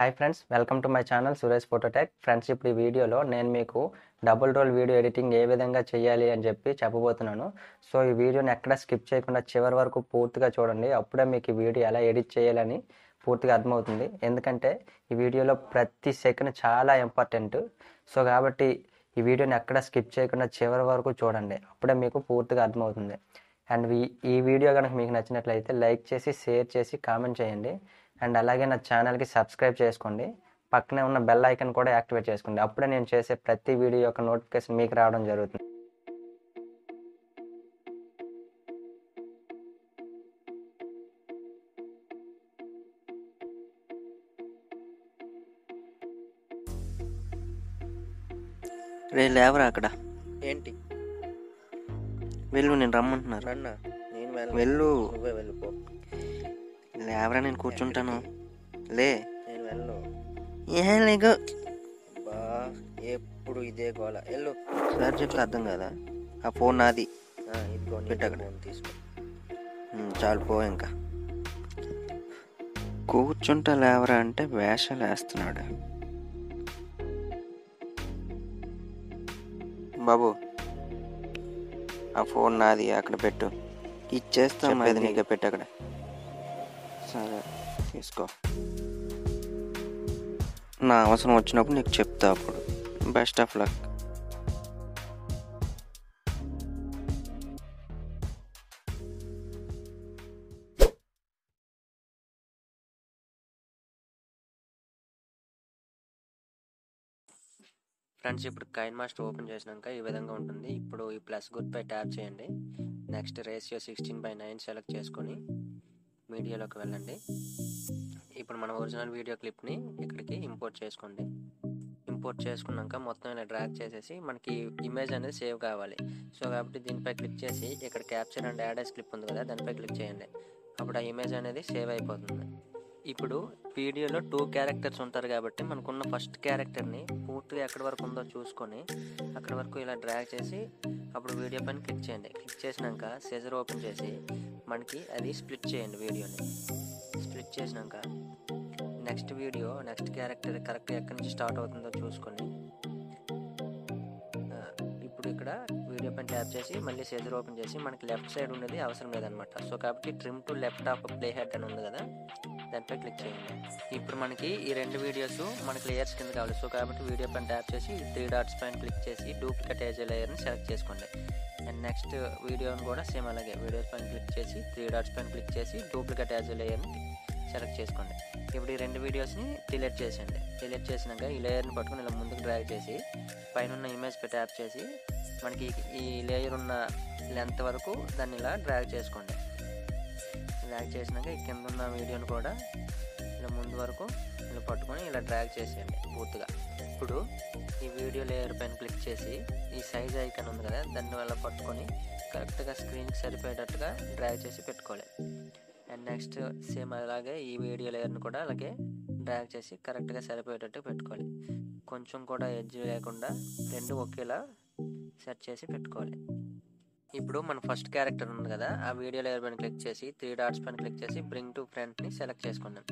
Hi friends welcome to my channel Suresh Phototech friends ఇప్పుడు ఈ వీడియోలో నేను మీకు డబుల్ రోల్ వీడియో ఎడిటింగ్ ఏ విధంగా చేయాలి అని చెప్పి చెప్పబోతున్నాను సో ఈ వీడియోని ఎక్కడ స్కిప్ చేయకుండా చివరి వరకు పూర్తిగా చూడండి అప్పుడే మీకు ఈ వీడియో ఎలా ఎడిట్ చేయాలని పూర్తిగా అర్థమవుతుంది ఎందుకంటే ఈ వీడియోలో ప్రతి సెకండ్ చాలా ఇంపార్టెంట్ సో కాబట్టి ఈ వీడియోని ఎక్కడ స్కిప్ చేయకుండా చివరి వరకు చూడండి అప్పుడే మీకు పూర్తిగా అర్థమవుతుంది అండ్ ఈ ఈ వీడియో కనుక మీకు నచ్చినట్లయితే లైక్ చేసి షేర్ చేసి కామెంట్ చేయండి అండ్ అలాగే నా ఛానల్కి సబ్స్క్రైబ్ చేసుకోండి పక్కనే ఉన్న బెల్ ఐకన్ కూడా యాక్టివేట్ చేసుకోండి అప్పుడే నేను చేసే ప్రతి వీడియో యొక్క నోటిఫికేషన్ మీకు రావడం జరుగుతుంది రే లేవరా అక్కడ ఏంటి వెళ్ళు నేను రమ్మంటున్నారు రన్నా నేను వెళ్ళను వెళ్ళు నువ్వే వెళ్ళిపో లేవరా నేను కూర్చుంటాను లే నేను వెళ్ళను ఏం లేకు బా ఎప్పుడు ఇదే గోల వెళ్ళు సార్ చెప్తే అర్థం కదా ఆ ఫోన్ నాది ఆ, ఇదిగో నీ పెట్టు అక్కడ. ఫోన్ తీసుకో ఉమ్, చాలు పో ఇంకా కూర్చుంటా లేవరా అంటే వేషాలు వేస్తున్నాడు బాబు ఆ ఫోన్ నాది అక్కడ పెట్టు ఇచ్చేస్తా మరి చెప్పేది నీకే పెట్టు అక్కడ సరే తీసుకో నా అవసరం వచ్చినప్పుడు నీకు చెప్తా అప్పుడు బెస్ట్ ఆఫ్ లక్ ఫ్రెండ్స్ ఇప్పుడు కైన్ మాస్టర్ ఓపెన్ చేసినాక ఈ విధంగా ఉంటుంది ఇప్పుడు ఈ ప్లస్ గుర్తుపై ట్యాప్ చేయండి next ratio sixteen by nine select చేసుకొని మీడియాలోకి వెళ్ళండి ఇప్పుడు మన ఒరిజినల్ వీడియో క్లిప్ని ఇక్కడికి ఇంపోర్ట్ చేసుకోండి ఇంపోర్ట్ చేసుకున్నాక మొత్తం ఇలా డ్రాగ్ చేసేసి మనకి ఇమేజ్ అనేది సేవ్ కావాలి సో కాబట్టి దీనిపై క్లిక్ చేసి ఇక్కడ క్యాప్చర్ అండ్ యాడెస్ క్లిప్ ఉంది కదా దానిపై క్లిక్ చేయండి అప్పుడు ఆ ఇమేజ్ అనేది సేవ్ అయిపోతుంది ఇప్పుడు వీడియోలో టూ క్యారెక్టర్స్ ఉంటారు కాబట్టి మనకున్న ఫస్ట్ క్యారెక్టర్ని పూర్తిగా ఎక్కడి వరకు ఉందో చూసుకొని అక్కడ వరకు ఇలా డ్రాగ్ చేసి అప్పుడు వీడియో పైన క్లిక్ చేయండి క్లిక్ చేసినాక సెజర్ ఓపెన్ చేసి మనకి అది స్ప్లిట్ చేయండి వీడియోని స్ప్లిట్ చేసినాక next video next character correct ఎక్కడి నుంచి స్టార్ట్ అవుతుందో చూసుకొని ఆ, ఇప్పుడు ఇక్కడ వీడియో పైన ట్యాప్ చేసి మళ్ళీ సెజర్ ఓపెన్ చేసి మనకి లెఫ్ట్ సైడ్ ఉన్నది అవసరం లేదనమాట సో కాబట్టి trim to left of play head అని ఉంది కదా దానిపై క్లిక్ చేయండి ఇప్పుడు మనకి ఈ రెండు వీడియోస్ మనకి లేయర్స్ కింద కావాలి సో కాబట్టి వీడియో పైన ట్యాప్ చేసి త్రీ డాట్స్ పైన క్లిక్ చేసి డూప్లికేట్ ఏజ్ లేయర్ని సెలెక్ట్ చేసుకోండి అండ్ నెక్స్ట్ వీడియోని కూడా సేమ్ అలాగే వీడియోస్ పైన క్లిక్ చేసి త్రీ డాట్స్ పైన క్లిక్ చేసి డూప్లికేట్ యాజ్ లేయర్ని సెలెక్ట్ చేసుకోండి ఇప్పుడు ఈ రెండు వీడియోస్ని డిలీట్ చేసేయండి డిలీట్ చేసినాక ఈ లేయర్ని పట్టుకుని ఇలా ముందుకు డ్రాగ్ చేసి పైన ఉన్న ఇమేజ్ పై ట్యాప్ చేసి మనకి ఈ లేయర్ ఉన్న లెంత్ వరకు దాన్ని ఇలా డ్రాగ్ చేసుకోండి డ్రాగ్ చేసినాక ఈ కింద ఉన్న వీడియోని కూడా ఇలా ముందు వరకు ఇలా పట్టుకొని ఇలా డ్రాగ్ చేసేయండి పూర్తిగా ఇప్పుడు ఈ వీడియో లేయర్ పైన క్లిక్ చేసి ఈ సైజ్ ఐకాన్ ఉంది కదా దాన్ని వల్ల పట్టుకొని కరెక్ట్గా స్క్రీన్కి సరిపోయేటట్టుగా డ్రాగ్ చేసి పెట్టుకోవాలి అండ్ నెక్స్ట్ సేమ్ అలాగే ఈ వీడియో లేయర్ని కూడా అలాగే డ్రాగ్ చేసి కరెక్ట్గా సరిపోయేటట్టు పెట్టుకోవాలి కొంచెం కూడా ఎడ్జ్ లేకుండా రెండు ఒకేలా సెట్ చేసి పెట్టుకోవాలి ఇప్పుడు మన ఫస్ట్ క్యారెక్టర్ ఉంది కదా ఆ వీడియో లేయర్ పైన క్లిక్ చేసి త్రీ డాట్స్ పైన క్లిక్ చేసి బ్రింగ్ టు ఫ్రంట్ని సెలెక్ట్ చేసుకున్నాం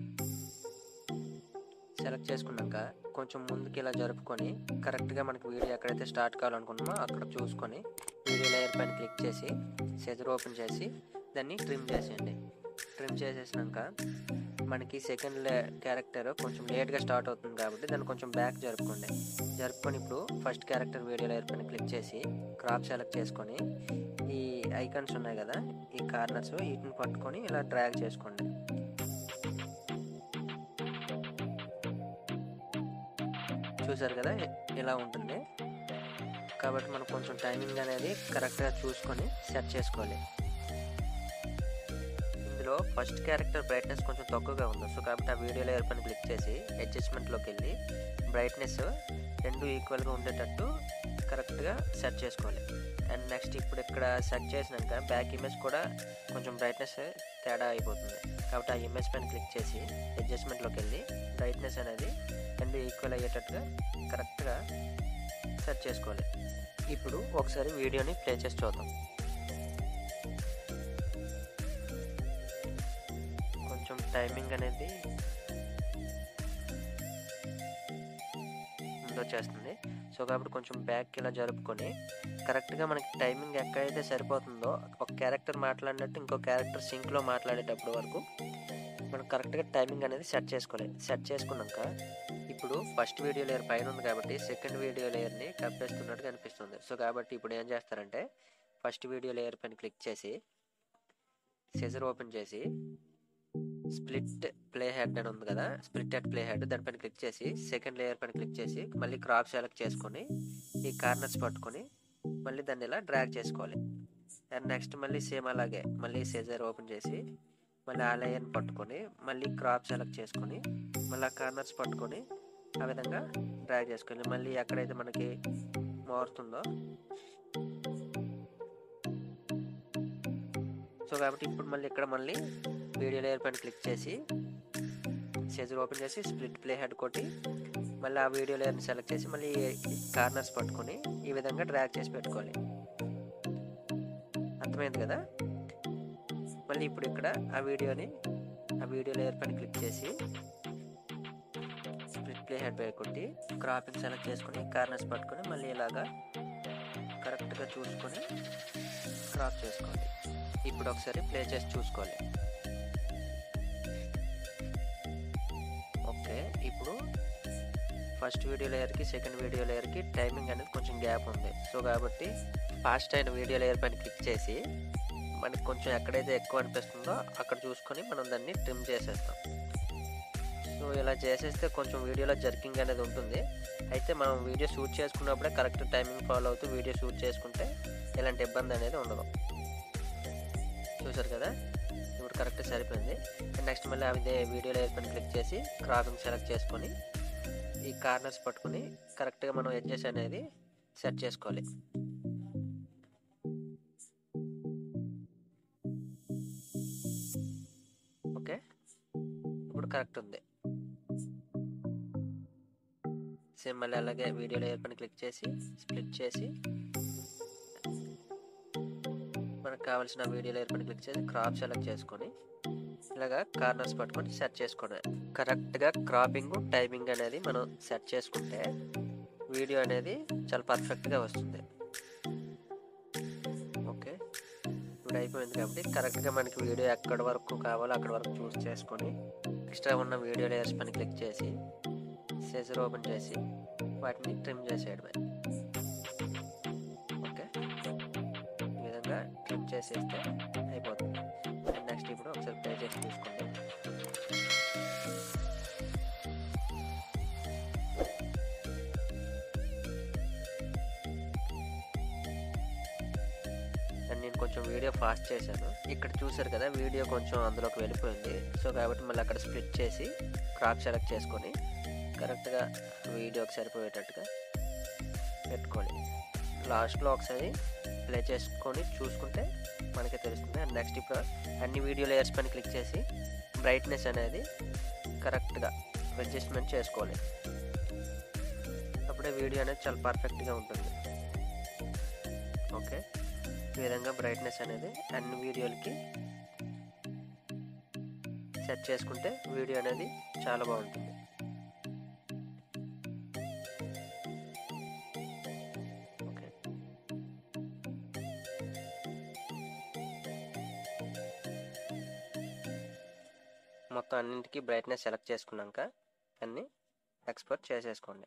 సెలెక్ట్ చేసుకున్నాక కొంచెం ముందుకి ఇలా జరుపుకొని కరెక్ట్గా మనకి వీడియో ఎక్కడైతే స్టార్ట్ కావాలనుకున్నామో అక్కడ చూసుకొని వీడియో లేయర్ పైన క్లిక్ చేసి సెజర్ ఓపెన్ చేసి దాన్ని ట్రిమ్ చేసేయండి ట్రిమ్ చేసేసినాక మనకి సెకండ్ లే క్యారెక్టర్ కొంచెం లేట్గా స్టార్ట్ అవుతుంది కాబట్టి దాన్ని కొంచెం బ్యాక్ జరుపుకోండి జరుపుకొని ఇప్పుడు ఫస్ట్ క్యారెక్టర్ వీడియో లేయర్ పైన క్లిక్ చేసి క్రాప్ సెలెక్ట్ చేసుకొని ఈ ఐకాన్స్ ఉన్నాయి కదా ఈ కార్నర్స్ వీటిని పట్టుకొని ఇలా డ్రాగ్ చేసుకోండి చూసారు కదా ఇలా ఉంటుంది కాబట్టి మనం కొంచెం టైమింగ్ అనేది కరెక్ట్గా చూసుకొని సెట్ చేసుకోవాలి ఇందులో ఫస్ట్ క్యారెక్టర్ బ్రైట్నెస్ కొంచెం తక్కువగా ఉంది సో కాబట్టి ఆ వీడియో లేయర్ పైన క్లిక్ చేసి అడ్జస్ట్మెంట్లోకి వెళ్ళి బ్రైట్నెస్ రెండు ఈక్వల్గా ఉండేటట్టు కరెక్ట్గా సెట్ చేసుకోవాలి అండ్ నెక్స్ట్ ఇప్పుడు ఇక్కడ సెట్ చేసినాక బ్యాక్ ఇమేజ్ కూడా కొంచెం బ్రైట్నెస్ తేడా అయిపోతుంది కాబట్టి ఆ ఇమేజ్ పైన క్లిక్ చేసి అడ్జస్ట్మెంట్లోకి వెళ్ళి బ్రైట్నెస్ అనేది రెండు ఈక్వల్ అయ్యేటట్టుగా కరెక్ట్గా సెట్ చేసుకోవాలి ఇప్పుడు ఒకసారి వీడియోని ప్లే చేసి చూద్దాం కొంచెం టైమింగ్ అనేది వచ్చేస్తుంది సో కాబట్టి కొంచెం బ్యాక్ ఇలా జరుపుకొని కరెక్ట్గా మనకి టైమింగ్ ఎక్కడైతే సరిపోతుందో ఒక క్యారెక్టర్ మాట్లాడినట్టు ఇంకో క్యారెక్టర్ సింక్లో మాట్లాడేటప్పుడు వరకు మనం కరెక్ట్గా టైమింగ్ అనేది సెట్ చేసుకోవాలి సెట్ చేసుకున్నాక ఇప్పుడు ఫస్ట్ వీడియో లేయర్ పైన ఉంది కాబట్టి సెకండ్ వీడియో లేయర్ని కప్పేస్తున్నట్టుగా అనిపిస్తుంది సో కాబట్టి ఇప్పుడు ఏం చేస్తారంటే ఫస్ట్ వీడియో లేయర్ పైన క్లిక్ చేసి సెజర్ ఓపెన్ చేసి స్ప్లిట్ ప్లే హెడ్ అని ఉంది కదా స్ప్లిట్ హెడ్ ప్లే హెడ్ దానిపైన క్లిక్ చేసి సెకండ్ లేయర్ పైన క్లిక్ చేసి మళ్ళీ క్రాప్ సెలెక్ట్ చేసుకొని ఈ కార్నర్స్ పట్టుకొని మళ్ళీ దాన్ని ఇలా డ్రాగ్ చేసుకోవాలి అండ్ నెక్స్ట్ మళ్ళీ సేమ్ అలాగే మళ్ళీ సెజర్ ఓపెన్ చేసి మళ్ళీ ఆ లేయర్ని పట్టుకొని మళ్ళీ క్రాప్ సెలెక్ట్ చేసుకొని మళ్ళీ ఆ కార్నర్స్ పట్టుకొని ఆ విధంగా డ్రాగ్ చేసుకోవాలి మళ్ళీ ఎక్కడైతే మనకి మారుతుందో సో కాబట్టి ఇప్పుడు మళ్ళీ ఇక్కడ మళ్ళీ వీడియో లేయర్ పైన క్లిక్ చేసి సెజర్ ఓపెన్ చేసి స్ప్లిట్ ప్లే హెడ్ కొట్టి మళ్ళీ ఆ వీడియో లేయర్ని సెలెక్ట్ చేసి మళ్ళీ కార్నర్స్ పట్టుకొని ఈ విధంగా డ్రాగ్ చేసి పెట్టుకోవాలి అర్థమైంది కదా మళ్ళీ ఇప్పుడు ఇక్కడ ఆ వీడియోని ఆ వీడియో లేయర్ పైన క్లిక్ చేసి స్ప్లిట్ ప్లే హెడ్ పై కొట్టి క్రాపింగ్ సెలెక్ట్ చేసుకొని కార్నర్స్ పట్టుకొని మళ్ళీ ఇలాగా కరెక్ట్గా చూసుకొని క్రాప్ చేసుకోండి ఇప్పుడు ఒకసారి ప్లే చేసి చూసుకోవాలి ఓకే ఇప్పుడు ఫస్ట్ వీడియో లేయర్కి సెకండ్ వీడియో లేయర్కి టైమింగ్ అనేది కొంచెం గ్యాప్ ఉంది సో కాబట్టి ఫాస్ట్ అయిన వీడియో లేయర్ పైన క్లిక్ చేసి మనకి కొంచెం ఎక్కడైతే ఎక్కువ అనిపిస్తుందో అక్కడ చూసుకొని మనం దాన్ని ట్రిమ్ చేసేస్తాం సో ఇలా చేసేస్తే కొంచెం వీడియోలో జర్కింగ్ అనేది ఉంటుంది అయితే మనం వీడియో షూట్ చేసుకున్నప్పుడే కరెక్ట్ టైమింగ్ ఫాలో అవుతూ వీడియో షూట్ చేసుకుంటే ఇలాంటి ఇబ్బంది అనేది ఉండదు చూసారు కదా ఇప్పుడు కరెక్ట్ సరిపోయింది నెక్స్ట్ మళ్ళీ అదే వీడియో లేయర్ పైన క్లిక్ చేసి క్రాపింగ్ సెలెక్ట్ చేసుకొని ఈ కార్నర్స్ పట్టుకొని కరెక్ట్గా మనం ఎడ్జెస్ అనేది సెట్ చేసుకోవాలి ఓకే ఇప్పుడు కరెక్ట్ ఉంది సేమ్ మళ్ళీ అలాగే వీడియో లేయర్ పైన క్లిక్ చేసి స్ప్లిట్ చేసి మనకు కావాల్సిన వీడియో లేయర్ పైన క్లిక్ చేసి క్రాప్ సెలెక్ట్ చేసుకొని ఇలాగా కార్నర్స్ పట్టుకొని సెట్ చేసుకోండి కరెక్ట్గా క్రాపింగ్ టైమింగ్ అనేది మనం సెట్ చేసుకుంటే వీడియో అనేది చాలా పర్ఫెక్ట్గా వస్తుంది ఓకే ఇప్పుడు అయిపోయింది కాబట్టి కరెక్ట్గా మనకి వీడియో ఎక్కడి వరకు కావాలో అక్కడి వరకు చూస్ చేసుకొని ఎక్స్ట్రా ఉన్న వీడియో లేయర్స్ పైన క్లిక్ చేసి సెజర్ ఓపెన్ చేసి వాటిని ట్రిమ్ చేసేయడమే ఓకే ఈ విధంగా ట్రిమ్ చేసేస్తే అయిపోతుంది నెక్స్ట్ ఇప్పుడు ఒకసారి ప్లే చేసి చూసుకోండి అండ్ నేను కొంచెం వీడియో ఫాస్ట్ చేశాను ఇక్కడ చూసారు కదా వీడియో కొంచెం అందులోకి వెళ్ళిపోయింది సో కాబట్టి మళ్ళీ అక్కడ స్ప్లిట్ చేసి క్రాప్ సెలెక్ట్ చేసుకొని కరెక్ట్గా వీడియోకి సరిపోయేటట్టుగా పెట్టుకోండి లాస్ట్లో ఒకసారి ప్లే చేసుకొని చూసుకుంటే మనకి తెలుస్తుంది అండ్ నెక్స్ట్ ఇప్పుడు అన్ని వీడియో లేయర్స్ పైన క్లిక్ చేసి బ్రైట్నెస్ అనేది కరెక్ట్గా అడ్జస్ట్మెంట్ చేసుకోవాలి అప్పుడే వీడియో అనేది చాలా పర్ఫెక్ట్గా ఉంటుంది ఓకే ఈ విధంగా బ్రైట్నెస్ అనేది అన్ని వీడియోలకి సెట్ చేసుకుంటే వీడియో అనేది చాలా బాగుంటుంది ఓకే మొత్తం అన్నింటికి బ్రైట్నెస్ సెలెక్ట్ చేసుకున్నాక అన్నీ ఎక్స్పోర్ట్ చేసేసుకోండి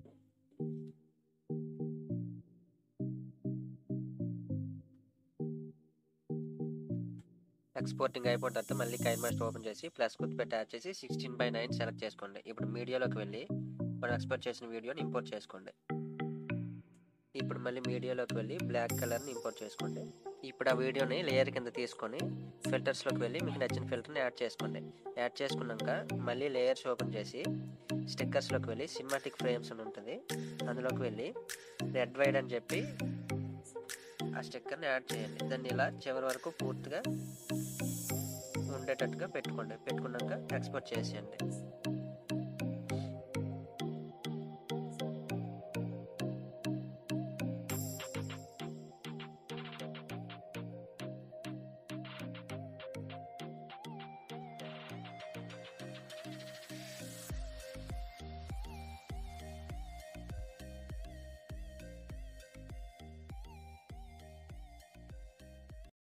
ఎక్స్పోర్టింగ్ అయిపోయిన తర్వాత మళ్ళీ కైన్ మాస్టర్ ఓపెన్ చేసి ప్లస్ గుర్తు పెట్టి యాడ్ చేసి సిక్స్టీన్ బై నైన్ సెలెక్ట్ చేసుకోండి ఇప్పుడు మీడియాలోకి వెళ్ళి మనం ఎక్స్పోర్ట్ చేసిన వీడియోని ఇంపోర్ట్ చేసుకోండి ఇప్పుడు మళ్ళీ మీడియాలోకి వెళ్ళి బ్లాక్ కలర్ని ఇంపోర్ట్ చేసుకోండి ఇప్పుడు ఆ వీడియోని లేయర్ కింద తీసుకొని ఫిల్టర్స్లోకి వెళ్ళి మీకు నచ్చిన ఫిల్టర్ని యాడ్ చేసుకోండి యాడ్ చేసుకున్నాక మళ్ళీ లేయర్స్ ఓపెన్ చేసి స్టిక్కర్స్లోకి వెళ్ళి సినిమాటిక్ ఫ్రేమ్స్ అని ఉంటుంది అందులోకి వెళ్ళి రెడ్ వైడ్ అని చెప్పి ఆ స్టిక్కర్ని యాడ్ చేయండి దాన్ని ఇలా చివరి వరకు పూర్తిగా ఉండేటట్టుగా పెట్టుకోండి పెట్టుకున్నాక ఎక్స్పోర్ట్ చేసేయండి